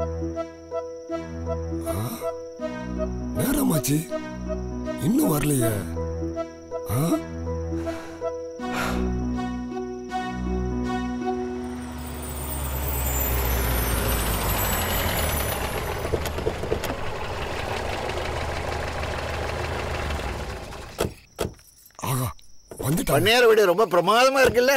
ஆ, நேரமாச்சு இன்னும் வரலையே ஆ? ஆகா வந்துட்டாங்க பண்ணையார வீடு ரொம்ப பிரமாதமா இருக்குல்ல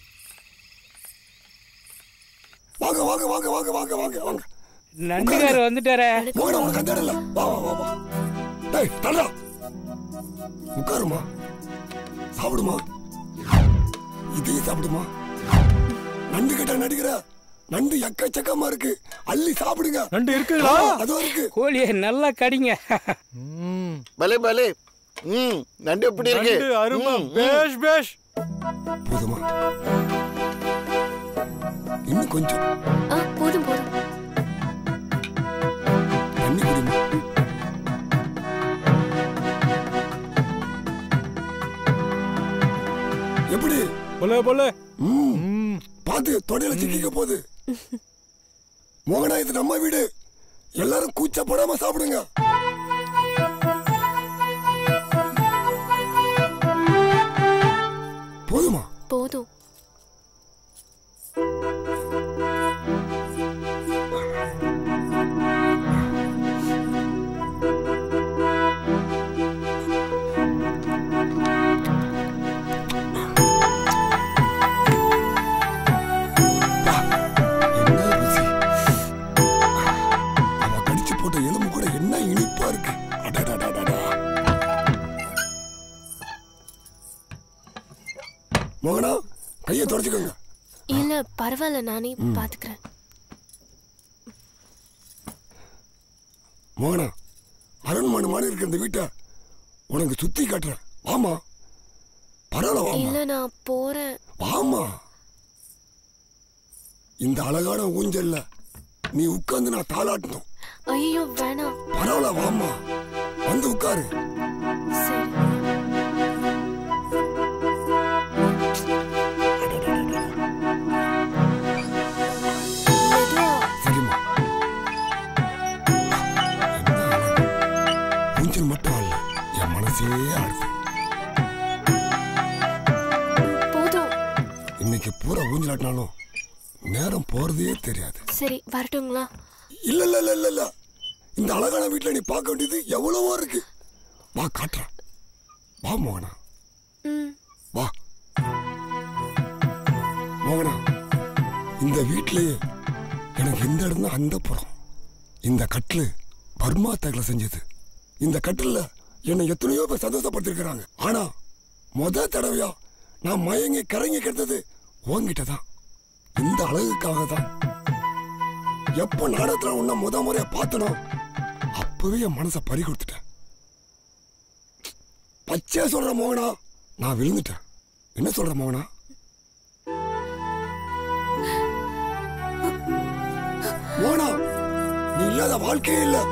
வாங்க வாங்க வாங்க வாங்க வாங்க வாங்க வாங்க நந்திகார் வந்துட்டாரே மோகனா உனக்கு அந்த இடம் இல்ல வா வா வா வா டேய் தள்ளா உட்காருமா சாப்பிடுமா இதையும் சாப்பிடுமா நண்டு கிட்ட நடிக்கிற நண்டு எக்கச்சக்கமா இருக்கு அள்ளி சாப்பிடுங்க நண்டு இருக்குங்களா ஆ, அதுவும் இருக்கு கோழியை நல்லா கடிங்க பலே பலே ம் நண்டு எப்படி இருக்கு நண்டு அருமை ம், ம். பேஷ் பேஷ் போதுமா இன்னும் கொஞ்சம் ஆ போதும் போதும் தண்ணி குடிமா எப்படி போல போல ம் பாத்து தொடையில சிக்கிக்க போகுது மோகனா இது நம்ம வீடு எல்லாரும் கூச்சப்படாம சாப்பிடுங்க போதுமா போதும் பா, என்ன ருசி அவ கடிச்சு போட்ட எலும்பு கூட என்ன இனிப்பா இருக்கு அடடடடடா. மோகனா கையை தொடச்சுக்கோங்க இல்ல பரவாயில்ல நானே பாத்துக்கிறேன் மோகனா அரண்மனை மாதிரி இருக்க இந்த வீட்டை உனக்கு சுத்தி காட்டுறேன் வாமா பரவாயில்ல வாமா இல்ல நான் போறேன் வாமா இந்த அழகான ஊஞ்சல்ல நீ உட்கார்ந்து நான் தாளாட்டணும் ஐயோ வேணாம் பரவாயில்ல வாமா வந்து உட்காரு சரி மெதுவா சரிம்மா என்ன அழகு. ஊஞ்சல் மட்டும் அல்ல என் மனசே ஆடுது போதும் இன்னைக்கு பூரா ஊஞ்சலாட்டினாலும் நேரம் போறதே தெரியாது சரி வரட்டுங்களா இல்ல இல்ல இல்ல இல்ல இல்ல இந்த அழகான வீட்டுல நீ பார்க்க வேண்டியது எவ்வளவோ இருக்கு வா காட்டுறேன் வா மோகனா ம் வா மோகனா இந்த வீட்லயே எனக்கு இந்த இடம் தான் அந்த புறம் இந்த கட்டில் பர்மா தகல செஞ்சது இந்த கட்டில்ல என்னை எத்தனையோ பேர் சந்தோஷப்படுத்திருக்கிறாங்க ஆனா முத தடவையா நான் மயங்கி கரங்கி கிடந்தது உன்கிட்ட தான் இந்த அழகுக்காக தான் எப்ப நாடகத்துல உன்னை முத முறையா பார்த்தனோ அப்பவே என் மனசை பறி கொடுத்துட்டேன் பச்சையா சொல்ற மோகனா நான் விழுந்துட்டேன் என்ன சொல்ற மோகனா மோகனா நீ இல்லாத வாழ்க்கையே இல்ல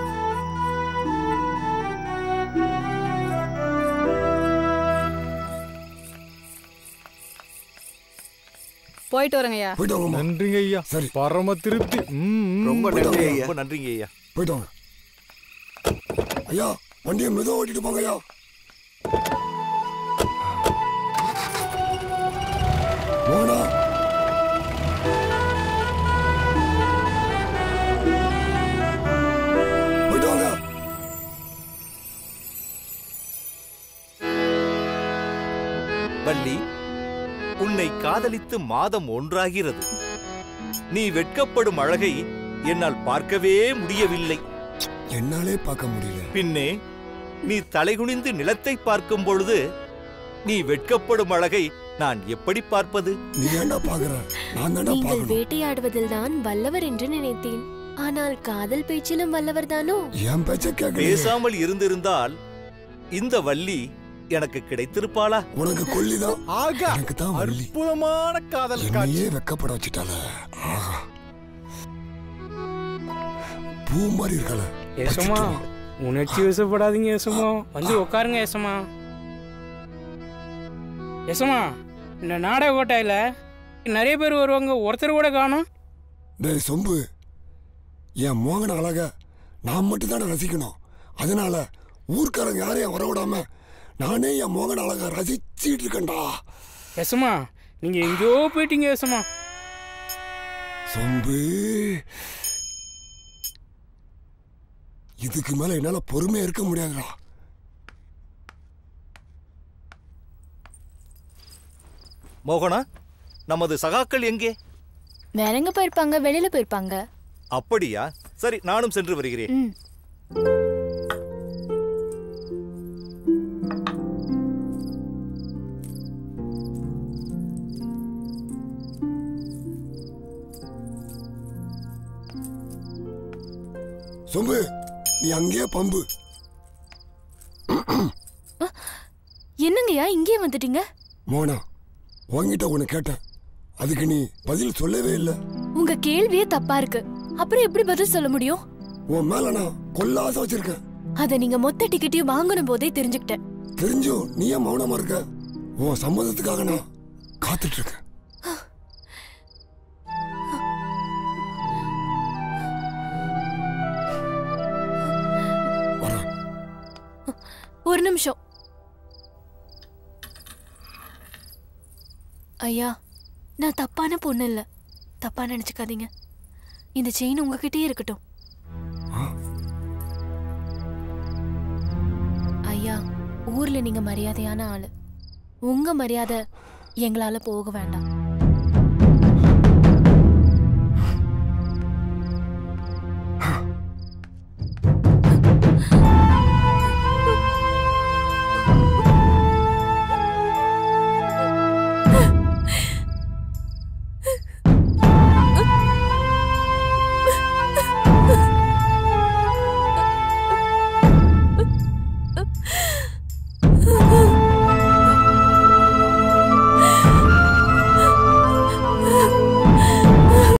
போயிட்டு வரேங்கய்யா போயிட்டு வாங்கம்மா நன்றிங்க ஐயா சரி. பரம திருப்தி ம், ம். ரொம்ப போயிட்டு நன்றி வாங்க. ஐயா ரொம்ப நன்றிங்க ஐயா போயிட்டு வாங்க ஐயா வண்டியை மெதுவா ஓட்டிட்டு போங்க ஐயா மோகனா போயிட்டு வாங்க வள்ளி உன்னை காதலித்து மாதம் ஒன்றாகிறது நீ வெட்கப்படும் அழகை என்னால் பார்க்கவே முடியவில்லை என்னாலே பார்க்க முடியல பின்னே நீ தலைகுனிந்து நிலத்தை பார்க்கும் பொழுது நீ வெட்கப்படும் அழகை நான் எப்படி பார்ப்பது நீ ஏன்டா பாக்குற நான் தான்டா நீங்கள் பார்க்கணும் வேட்டையாடுவதில் தான் வல்லவர் என்று நினைத்தேன் ஆனால் காதல் பேச்சிலும் வல்லவர் தானோ என் பேச்ச கேட்க பேசாமல் இருந்திருந்தால் இந்த வள்ளி எனக்கு கிடைத்திருப்பாளா உனக்கு கொல்லிதான் ஆகா எனக்கு தான் வள்ளி அற்புதமான காதல் காட்சி என்னையே வெக்கப்பட வச்சுட்டால ஆஹா பூ மாதிரி இருக்கல ஏசமா உணர்ச்சி வசப்படாதீங்க ஏசமா வந்து உட்காருங்க ஏசமா ஏசமா இந்த நாடக கோட்டையில் நிறைய பேர் வருவாங்க ஒருத்தர் கூட காணும் டேய் சொம்பு என் மோகன அழக நான் மட்டும் தானே ரசிக்கணும் அதனால ஊர்க்காரங்க யாரையும் வர விடாம நானே என் மோகன அழக ரசிச்சிட்டு இருக்கேன்டா எசமா நீங்க எங்கேயோ போயிட்டீங்க எசமா சொம்பு இதுக்கு மேல என்னால பொறுமையா இருக்க முடியாதுடா மோகனா நமது சகாக்கள் எங்கே வேற எங்க போயிருப்பாங்க வெளியில போயிருப்பாங்க அப்படியா சரி நானும் சென்று வருகிறேன் ம் சொம்பு நீ அங்கேயே பம்பு என்னங்கய்யா இங்கேயே வந்துட்டீங்க மோனா உன்கிட்ட ஒன்று கேட்டேன் அதுக்கு நீ பதில் சொல்லவே இல்லை உங்க கேள்வியே தப்பா இருக்கு அப்புறம் எப்படி பதில் சொல்ல முடியும் உன் மேல நான் கொல்ல ஆசை வச்சிருக்கேன் அத நீங்க மொத்த டிக்கெட்டையும் வாங்கணும் போதே தெரிஞ்சுக்கிட்டேன் தெரிஞ்சும் நீ ஏன் மௌனமா இருக்க உன் சம்மதத்துக்காக நான் காத்துட்டு இருக்கேன் வரேன் ஒரு நிமிஷம் ஐயா நான் தப்பான பொண்ணு இல்ல தப்பா நினைச்சுக்காதீங்க இந்த செயின் உங்ககிட்டயே இருக்கட்டும் ஐயா ஊர்ல நீங்க மரியாதையான ஆளு உங்க மரியாதை எங்களால போக வேண்டாம்